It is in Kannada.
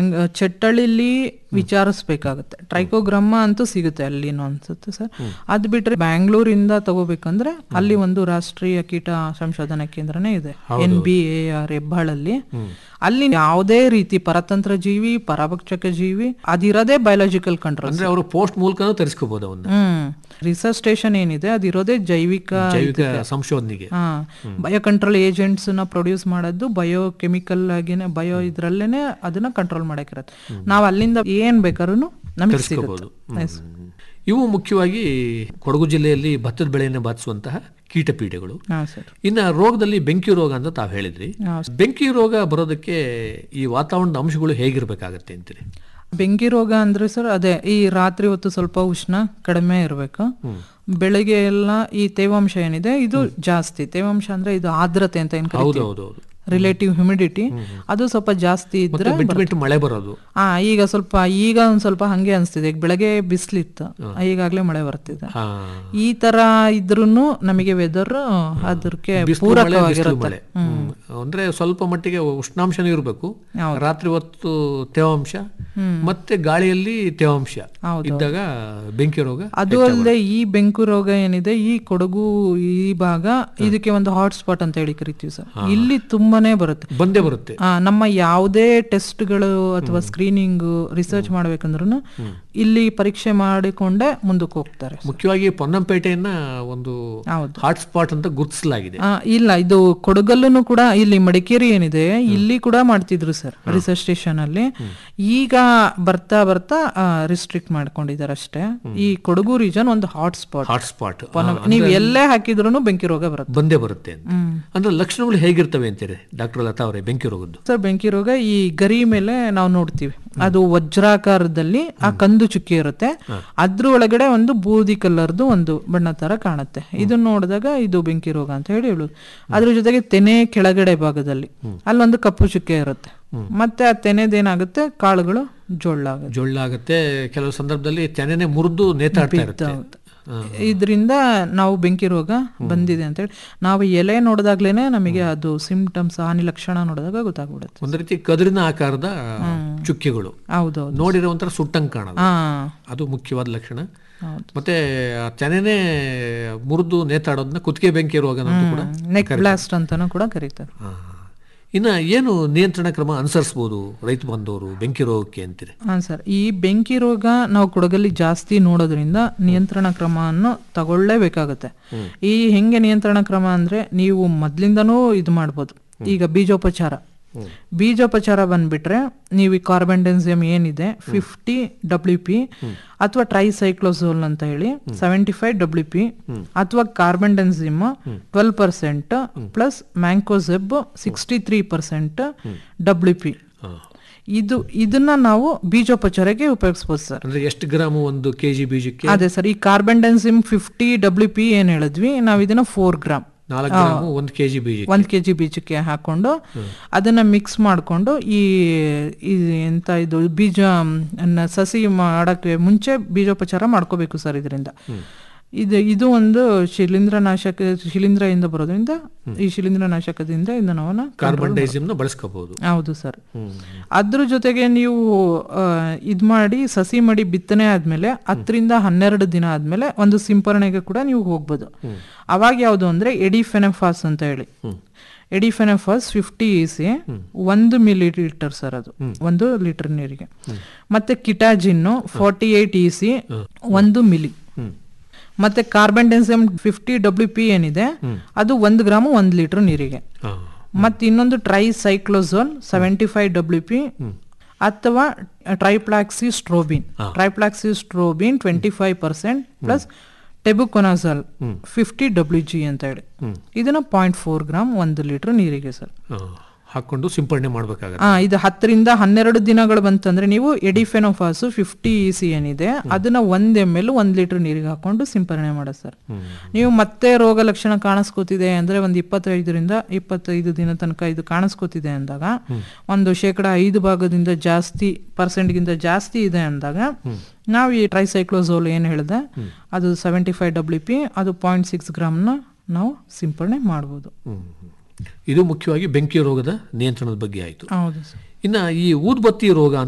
ಬ್ಯಾಂಗ್ ಚಟ್ಟಳಿಲಿ ವಿಚಾರಿಸ್ಬೇಕಾಗುತ್ತೆ ಟ್ರೈಕೋಗ್ರಾಮ ಅಂತೂ ಸಿಗುತ್ತೆ ಅಲ್ಲಿನೂ ಅನ್ಸುತ್ತೆ ಸರ್ ಅದು ಬಿಟ್ರೆ ಬ್ಯಾಂಗ್ಳೂರಿಂದ ತಗೋಬೇಕಂದ್ರೆ ಅಲ್ಲಿ ಒಂದು ರಾಷ್ಟ್ರೀಯ ಕೀಟ ಸಂಶೋಧನಾ ಕೇಂದ್ರನೇ ಇದೆ ಎನ್ ಬಿ ಎ ಆರ್ ಹೆಬ್ಬಾಳಲ್ಲಿ ಅಲ್ಲಿ ಯಾವುದೇ ರೀತಿ ಪರತಂತ್ರ ಜೀವಿ ಪರಭಕ್ಷಕ ಜೀವಿ ಅದಿರೋದೇ ಬಯೋಲಾಜಿಕಲ್ ಕಂಟ್ರೋಲ್ ಅಂದ್ರೆ ಅವರು ಪೋಸ್ಟ್ ಮೂಲಕನೂ ತರಿಸ್ಕೋಬಹುದು ಅವನ್ನ ಹ್ಮ್ ರಿಸರ್ಚ್ ಸ್ಟೇಷನ್ ಏನಿದೆ ಅದಿರೋದೇ ಜೈವಿಕ ಜೈವಿಕ ಸಂಶೋಧನೆಗೆ ಹಾ ಬಯೋ ಕಂಟ್ರೋಲ್ ಏಜೆಂಟ್ಸ್ ನ ಪ್ರೊಡ್ಯೂಸ್ ಮಾಡೋದು ಬಯೋ ಕೆಮಿಕಲ್ ಆಗಿನೇ ಬಯೋ ಇದ್ರಲ್ಲೇನೆ ಅದನ್ನ ಕಂಟ್ರೋಲ್ ಮಾಡಕ್ಕಿರತ್ತೆ ನಾವು ಅಲ್ಲಿಂದ ಏನ್ ಬೇಕಾದ್ರೂ ನಮಗೆ ಸಿಗುತ್ತೆ ತರಿಸ್ಕೋಬಹುದು ಇವು ಮುಖ್ಯವಾಗಿ ಕೊಡಗು ಜಿಲ್ಲೆಯಲ್ಲಿ ಭತ್ತದ ಬೆಳೆಯನ್ನು ಬಾಧಿಸುವಂತಹ ಕೀಟಪೀಡೆಗಳು ಹಾ ಸರ್ ಇನ್ನ ರೋಗದಲ್ಲಿ ಬೆಂಕಿ ರೋಗ ಅಂತ ತಾವು ಹೇಳಿದ್ರಿ ಹಾ. ಬೆಂಕಿ ರೋಗ ಬರೋದಕ್ಕೆ ಈ ವಾತಾವರಣದ ಅಂಶಗಳು ಹೇಗಿರ್ಬೇಕಾಗತ್ತೆ ಅಂತೀರಿ ಬೆಂಕಿ ರೋಗ ಅಂದ್ರೆ ಸರ್ ಅದೇ ಈ ರಾತ್ರಿ ಹೊತ್ತು ಸ್ವಲ್ಪ ಉಷ್ಣ ಕಡಿಮೆ ಇರಬೇಕು ಬೆಳಗ್ಗೆ ಎಲ್ಲ ಈ ತೇವಾಂಶ ಏನಿದೆ ಇದು ಜಾಸ್ತಿ ತೇವಾಂಶ ಅಂದ್ರೆ ಇದು ಆರ್ದ್ರತೆ ಅಂತ ಏನ್ ಹೌದು ಹೌದು ಹೌದು ರಿಲೇಟಿವ್ ಹ್ಯುಮಿಡಿಟಿ ಅದು ಸ್ವಲ್ಪ ಜಾಸ್ತಿ ಇದ್ರೆ ಮತ್ತೆ ಬಿಟ್ಟು ಬಿಟ್ಟು ಮಳೆ ಬರೋದು ಹಾ ಈಗ ಸ್ವಲ್ಪ ಈಗ ಒಂದ್ ಸ್ವಲ್ಪ ಹಂಗೆ ಅನ್ಸ್ತಿದೆ ಈಗ ಬೆಳಗ್ಗೆ ಬಿಸಿಲಿತ್ತು ಈಗಾಗ್ಲೇ ಮಳೆ ಬರ್ತಿದೆ ಹಾ ಈ ತರ ಇದ್ರೂನು ನಮಗೆ ವೆದರ್ ಅದಕ್ಕೆ ಬಿಸಿಲು ಮಳೆ ಬಿಸಿಲು ಪೂರಕವಾಗಿರುತ್ತೆ ಮಳೆ ಹ್ಮ್. ಅಂದ್ರೆ ಸ್ವಲ್ಪ ಮಟ್ಟಿಗೆ ಉಷ್ಣಾಂಶನೂ ಇರಬೇಕು ರಾತ್ರಿ ಹೊತ್ತು ತೇವಾಂಶ ಮತ್ತೆ ಗಾಳಿಯಲ್ಲಿ ತೇವಾಂಶ ಇದ್ದಾಗ ಬೆಂಕಿ ರೋಗ ಅದು ಅಲ್ಲದೆ ಈ ಬೆಂಕು ರೋಗ ಏನಿದೆ ಈ ಕೊಡಗು ಈ ಭಾಗ ಇದಕ್ಕೆ ಒಂದು ಹಾಟ್ ಸ್ಪಾಟ್ ಅಂತ ಹೇಳಿ ಕರಿತೀವಿ ಸರ್ ಇಲ್ಲಿ ತುಂಬಾನೇ ಬರುತ್ತೆ ಬಂದೇ ಬರುತ್ತೆ ಆ, ನಮ್ಮ ಯಾವುದೇ ಟೆಸ್ಟ್ಗಳು ಅಥವಾ ಸ್ಕ್ರೀನಿಂಗ್ ರಿಸರ್ಚ್ ಮಾಡ್ಬೇಕಂದ್ರೂ ಇಲ್ಲಿ ಪರೀಕ್ಷೆ ಮಾಡಿಕೊಂಡೇ ಮುಂದಕ್ಕೆ ಹೋಗ್ತಾರೆ ಮುಖ್ಯವಾಗಿ ಪೊನ್ನಂಪೇಟೆಯನ್ನ ಒಂದು ಹೌದು ಹಾಟ್ ಸ್ಪಾಟ್ ಅಂತ ಗುರುತಿಸಲಾಗಿದೆ ಆ, ಇಲ್ಲ ಇದು ಕೊಡಗಲ್ಲೂ ಕೂಡ ಇಲ್ಲಿ ಮಡಿಕೇರಿ ಏನಿದೆ ಇಲ್ಲಿ ಕೂಡ ಮಾಡ್ತಿದ್ರು ಸರ್ ರಿಸರ್ಚ್ ಸ್ಟೇಷನ್ ಅಲ್ಲಿ ಈಗ ಬರ್ತಾ ಬರ್ತಾ ರಿಸ್ಟ್ರಿಕ್ಟ್ ಮಾಡ್ಕೊಂಡಿದ್ದಾರೆ ಅಷ್ಟೇ ಈ ಕೊಡಗು ರೀಜನ್ ಒಂದು ಹಾಟ್ ಸ್ಪಾಟ್ ಹಾಟ್ ಸ್ಪಾಟ್ ನೀವು ಎಲ್ಲೇ ಹಾಕಿದ್ರು ಬೆಂಕಿ ರೋಗ ಬರುತ್ತೆ ಬಂದೇ ಬರುತ್ತೆ ಅಂತ ಅಂದ್ರೆ ಲಕ್ಷಣಗಳು ಹೇಗಿರ್ತವೆ ಅಂತೀರಿ ಡಾಕ್ಟರ್ ಲತಾ ಅವರೇ ಬೆಂಕಿ ರೋಗದ್ದು ಸರ್ ಬೆಂಕಿ ರೋಗ ಈ ಗರಿ ಮೇಲೆ ನಾವು ನೋಡ್ತೀವಿ ಅದು ವಜ್ರಾಕಾರದಲ್ಲಿ ಆ ಕಂದು ಚುಕ್ಕಿ ಇರುತ್ತೆ ಅದ್ರ ಒಳಗಡೆ ಒಂದು ಬೂದಿ ಕಲರ್ದು ಒಂದು ಬಣ್ಣ ತರ ಕಾಣುತ್ತೆ ಇದನ್ನ ನೋಡಿದಾಗ ಇದು ಬೆಂಕಿ ರೋಗ ಅಂತ ಹೇಳಿ ಹೇಳುದು ಅದ್ರ ಜೊತೆಗೆ ತೆನೆ ಕೆಳಗಡೆ ಭಾಗದಲ್ಲಿ ಅಲ್ಲೊಂದು ಕಪ್ಪು ಚುಕ್ಕೆ ಇರುತ್ತೆ ಮತ್ತೆ ಆ ತೆನೆದೇನಾಗುತ್ತೆ ಕಾಳುಗಳು ಜೊಳ್ಳಾಗುತ್ತೆ ಜೊಳ್ಳಾಗತ್ತೆ ಕೆಲವು ಸಂದರ್ಭದಲ್ಲಿ ತೆನೆನೆ ಮುರಿದು ನೇತಾಡ್ತಾ ಇರುತ್ತೆ ಇದರಿಂದ ನಾವು ಬೆಂಕಿ ರೋಗ ಬಂದಿದೆ ಅಂತ ಹೇಳಿ ನಾವು ಎಲೆ ನೋಡಿದಾಗ್ಲೇನೆ ನಮಗೆ ಅದು ಸಿಂಪ್ಟಮ್ಸ್ ಹಾನಿ ಲಕ್ಷಣ ನೋಡಿದಾಗ ಗೊತ್ತಾಗ್ಬಿಡುತ್ತೆ ಒಂದು ರೀತಿ ಕದಿರಿನ ಆಕಾರದ ಚುಕ್ಕಿಗಳು ಹೌದೌದು ನೋಡಿರೋ ಒಂಥರ ಸುಟ್ಟಂಗ್ ಕಾಣೋದು ಹಾ ಅದು ಮುಖ್ಯವಾದ ಲಕ್ಷಣ ಹೌದು ಮತ್ತೆ ಆ ತೆನೆನೆ ಮುರಿದು ನೇತಾಡೋದನ್ನ ಕುತ್ತಿಗೆ ಬೆಂಕಿ ರೋಗ ಅಂತ ಕೂಡ ನೆಕ್ ಬ್ಲಾಸ್ಟ್ ಅಂತಾನು ಕೂಡ ಕರೀತಾರೆ ಹಾ. ಇನ್ನ ಏನು ನಿಯಂತ್ರಣ ಕ್ರಮ ಅನುಸರಿಸಬಹುದು ರೈತ ಬಂದವರು ಬೆಂಕಿ ರೋಗಕ್ಕೆ ಅಂತೀರಿ ಹಾ ಸರ್ ಈ ಬೆಂಕಿ ರೋಗ ನಾವು ಕೊಡಗಲ್ಲಿ ಜಾಸ್ತಿ ನೋಡೋದ್ರಿಂದ ನಿಯಂತ್ರಣ ಕ್ರಮವನ್ನು ತಗೊಳ್ಳೇಬೇಕಾಗುತ್ತೆ ಈ ಹೆಂಗೆ ನಿಯಂತ್ರಣ ಕ್ರಮ ಅಂದ್ರೆ ನೀವು ಮೊದ್ಲಿಂದನೂ ಇದು ಮಾಡ್ಬೋದು ಈಗ ಬೀಜೋಪಚಾರ ಬೀಜೋಪಚಾರ ಬಂದ್ಬಿಟ್ರೆ ನೀವು ಈ ಕಾರ್ಬೆಂಡೆನ್ಸಿಯಮ್ ಏನಿದೆ ಫಿಫ್ಟಿ ಡಬ್ಲ್ಯೂ ಪಿ ಅಥವಾ ಟ್ರೈಸೈಕ್ಲೋಸೋಲ್ ಅಂತ ಹೇಳಿ ಸೆವೆಂಟಿ ಫೈವ್ ಡಬ್ಲ್ಯೂ ಪಿ ಅಥವಾ carbendazim twelve percent plus mancozeb sixty three percent W P ಇದು ಇದನ್ನ ನಾವು ಬೀಜೋಪಚಾರಕ್ಕೆ ಉಪಯೋಗಿಸ್ಬೋದು ಸರ್ ಅಂದ್ರೆ ಎಷ್ಟು ಗ್ರಾಮ್ ಒಂದು ಕೆಜಿ ಬೀಜಕ್ಕೆ ಅದೇ ಸರ್ ಈ ಕಾರ್ಬೆಂಡೆನ್ಸಿಮ್ ಫಿಫ್ಟಿ ಡಬ್ಲ್ಯೂ ಪಿ ಏನ್ ಹೇಳಿದ್ವಿ ನಾವು ಇದನ್ನ ಫೋರ್ ಗ್ರಾಮ್ ನಾಲ್ಕು ಗ್ರಾಮ್ ಒಂದು ಕೆಜಿ ಬೀಜ ಒಂದ್ ಕೆ ಜಿ ಬೀಜಕ್ಕೆ ಹಾಕೊಂಡು ಅದನ್ನ ಮಿಕ್ಸ್ ಮಾಡಿಕೊಂಡು ಈ ಈ ಎಂತ ಇದು ಬೀಜ ಅನ್ನ ಸಸಿ ಮಾಡಕ್ಕೆ ಮುಂಚೆ ಬೀಜೋಪಚಾರ ಮಾಡ್ಕೋಬೇಕು ಸರ್ ಇದರಿಂದ ಇದು ಇದು ಒಂದು ಶಿಲೀಂಧ್ರನಾಶಕ ಶಿಲೀಂಧ್ರದಿಂದ ಬರೋದ್ರಿಂದ ಈ ಶಿಲೀಂಧ್ರನಾಶಕದಿಂದ ಇದನ್ನ ನಾವು ಕಾರ್ಬನ್ ಡೈಸಿಮ್ನ ಬಳಸ್ಕೋಬಹುದು ಹೌದು ಸರ್ ಅದ್ರ ಜೊತೆಗೆ ನೀವು ಆ, ಇದ್ ಮಾಡಿ ಸಸಿ ಮಾಡಿ ಬಿತ್ತನೆ ಆದ್ಮೇಲೆ ಹತ್ತರಿಂದ ಹನ್ನೆರಡು ದಿನ ಆದ್ಮೇಲೆ ಒಂದು ಸಿಂಪರಣೆಗೆ ಕೂಡ ನೀವು ಹೋಗ್ಬೋದು ಅವಾಗ ಯಾವುದು ಅಂದ್ರೆ ಎಡಿಫೆನೆಫಾಸ್ ಅಂತ ಹೇಳಿ ಎಡಿಫೆನೆಫಾಸ್ ಫಿಫ್ಟಿ ಇ ಸಿ ಒಂದು ಮಿಲಿ ಲೀಟರ್ ಸರ್ ಅದು ಒಂದು ಲೀಟರ್ ನೀರಿಗೆ ಮತ್ತೆ kitazin forty eight E C ಒಂದು ಮಿಲಿ ಮತ್ತೆ carbendazim fifty W P ಏನಿದೆ ಅದು ಒಂದು ಗ್ರಾಮು ಒಂದು ಲೀಟರ್ ನೀರಿಗೆ ಮತ್ತೆ ಇನ್ನೊಂದು tricyclazole seventy five W P ಅಥವಾ trifloxystrobin trifloxystrobin twenty five percent plus tebuconazole fifty W G ಅಂತ ಹೇಳಿ ಇದನ್ನ ಪಾಯಿಂಟ್ ಫೋರ್ ಗ್ರಾಮ್ ಒಂದು ಲೀಟರ್ ನೀರಿಗೆ ಸರ್ ಹಾಕೊಂಡು ಸಿಂಪಡಣೆ ಮಾಡ್ಬೇಕಾಗತ್ತೆ ಆ ಇದು ಹತ್ತರಿಂದ ಹನ್ನೆರಡು ದಿನಗಳು ಬಂತಂದ್ರೆ ನೀವು ಎಡಿಫೆನೋಫಾಸ್ ಫಿಫ್ಟಿ ಇ ಸಿ ಏನಿದೆ ಅದನ್ನ ಒಂದ್ ಎಮ್ ಎಲ್ ಒಂದ್ ಲೀಟರ್ ನೀರಿಗೆ ಹಾಕೊಂಡು ಸಿಂಪರಣೆ ಮಾಡೋದು ಸರ್ ನೀವು ಮತ್ತೆ ರೋಗ ಲಕ್ಷಣ ಕಾಣಿಸ್ಕೋತಿದೆ ಅಂದ್ರೆ ಒಂದು ಇಪ್ಪತ್ತೈದರಿಂದ ಇಪ್ಪತ್ತೈದು ದಿನ ತನಕ ಇದು ಕಾಣಿಸ್ಕೋತಿದೆ ಅಂದಾಗ ಒಂದು ಶೇಕಡ ಐದು ಭಾಗದಿಂದ ಜಾಸ್ತಿ ಪರ್ಸೆಂಟ್ಗಿಂತ ಜಾಸ್ತಿ ಇದೆ ಅಂದಾಗ ನಾವು ಈ ಟ್ರೈಸೈಕ್ಲೋಸೋಲ್ ಏನು ಹೇಳಿದೆ ಅದು ಸೆವೆಂಟಿ ಫೈವ್ ಡಬ್ಲ್ಯೂ ಪಿ ಅದು ಪಾಯಿಂಟ್ ಸಿಕ್ಸ್ ಗ್ರಾಮ್ನ ನಾವು ಸಿಂಪರಣೆ ಮಾಡ್ಬೋದು ಹ್ಮ್. ಇದು ಮುಖ್ಯವಾಗಿ ಬೆಂಕಿ ರೋಗದ ನಿಯಂತ್ರಣದ ಬಗ್ಗೆ ಆಯಿತು ಹೌದು ಸರ್ ಇನ್ನ ಈ ಊದ್ಬತ್ತಿ ರೋಗ